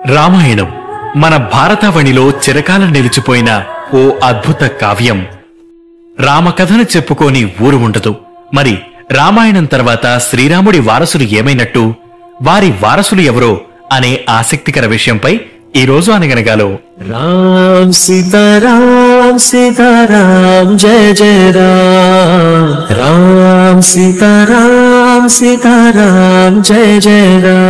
రామాయణం మన భారతావనిలో చిరకాలం నిలిచిపోయిన ఓ అద్భుత కావ్యం రామకథను చెప్పుకోని ఊరు ఉండదు మరి రామాయణం తర్వాత శ్రీరాముడి వారసులు ఏమైనట్టు వారి వారసులు ఎవరో అనే ఆసక్తికర విషయంపై ఈ రోజు అనగనగాలో राम सीताराम सीताराम जय जय राम राम सीताराम सीताराम जय जय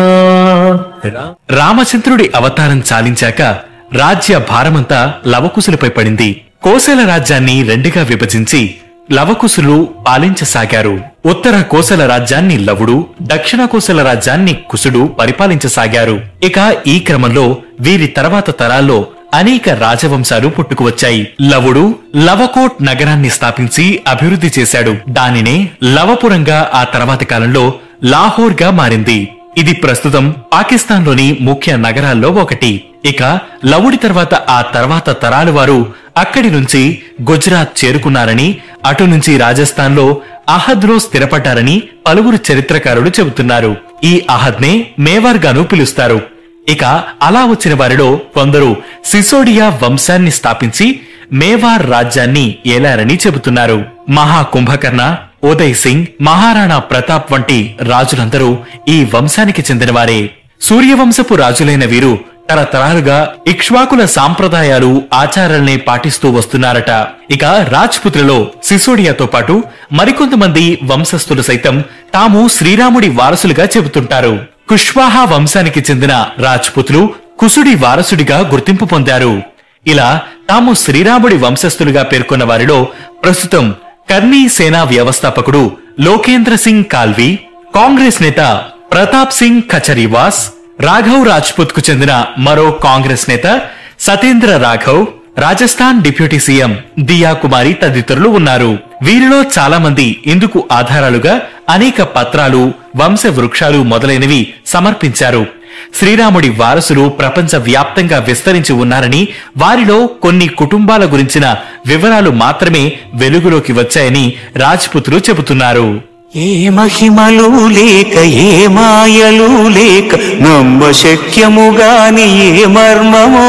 राम राम రామచంద్రుడి అవతారం చాలించాక రాజ్య భారమంతా లవకుశులపై పడింది కోసల రాజ్యాన్ని రెండుగా విభజించి లవకుశులు పాలించసాగారు ఉత్తర కోసల రాజ్యాన్ని లవుడు దక్షిణ కోసల రాజ్యాన్ని కుశుడు పరిపాలించసాగారు ఇక ఈ క్రమంలో వీరి తర్వాత తరాల్లో అనేక రాజవంశాలు పుట్టుకువచ్చాయి లవుడు లవకోట్ నగరాన్ని స్థాపించి అభివృద్ధి చేశాడు దానినే లవపురంగా ఆ తర్వాతి కాలంలో లాహోర్ గా మారింది ఇది ప్రస్తుతం పాకిస్తాన్ లోని ముఖ్య నగరాల్లో ఒకటి ఇక లవుడి తర్వాత ఆ తర్వాత తరాలు వారు అక్కడి నుంచి గుజరాత్ చేరుకున్నారని అటు నుంచి రాజస్థాన్ లో అహద్ లో స్థిరపడ్డారని పలువురు చరిత్రకారులు చెబుతున్నారు ఈ అహద్ నే మేవార్ గాను పిలుస్తారు ఇక అలా వచ్చిన వారిలో కొందరు సిసోడియా వంశాన్ని స్థాపించి మేవార్ రాజ్యాన్ని ఏలారని చెబుతున్నారు మహా కుంభకర్ణ ఉదయ్ సింగ్ మహారాణా ప్రతాప్ వంటి రాజులందరూ ఈ వంశానికి చెందినవారే సూర్యవంశపు రాజులైన వీరు తరతరాలుగా ఇక్ష్వాకుల సాంప్రదాయాలు ఆచారాల్ని పాటిస్తూ వస్తున్నారట ఇక రాజ్పుత్రులో సిసోడియాతో పాటు మరికొంతమంది వంశస్థులు సైతం తాము శ్రీరాముడి వారసులుగా చెబుతుంటారు కుష్వాహా వంశానికి చెందిన రాజ్పుతులు కుసుడి వారసుడిగా గుర్తింపు పొందారు ఇలా తాము శ్రీరాముడి వంశస్థులుగా పేర్కొన్న వారిలో ప్రస్తుతం కర్నీ సేనా వ్యవస్థాపకుడు లోకేంద్ర సింగ్ కాల్వి కాంగ్రెస్ నేత ప్రతాప్ సింగ్ ఖచరీవాస్ రాఘవ్ రాజ్పుత్ కు చెందిన మరో కాంగ్రెస్ నేత సతేంద్ర రాఘవ్ రాజస్థాన్ డిప్యూటీ సీఎం దియా కుమారి తదితరులు ఉన్నారు వీరిలో చాలా మంది ఇందుకు ఆధారాలుగా అనేక పత్రాలు వంశ వృక్షాలు మొదలైనవి సమర్పించారు శ్రీరాముడి వారసులు ప్రపంచ వ్యాప్తంగా విస్తరించి ఉన్నారని వారిలో కొన్ని కుటుంబాల గురించిన వివరాలు మాత్రమే వెలుగులోకి వచ్చాయని రాజ్పుత్రులు చెబుతున్నారు ఏ మహిమలు లేక ఏ మాయలు లేక నమ్మ శక్యముగాని ఏ మర్మము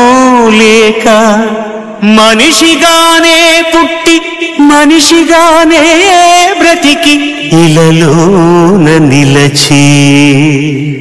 లేక మనిషిగానే పుట్టి మనిషిగానే బ్రతికి ఇలలోన నిలచి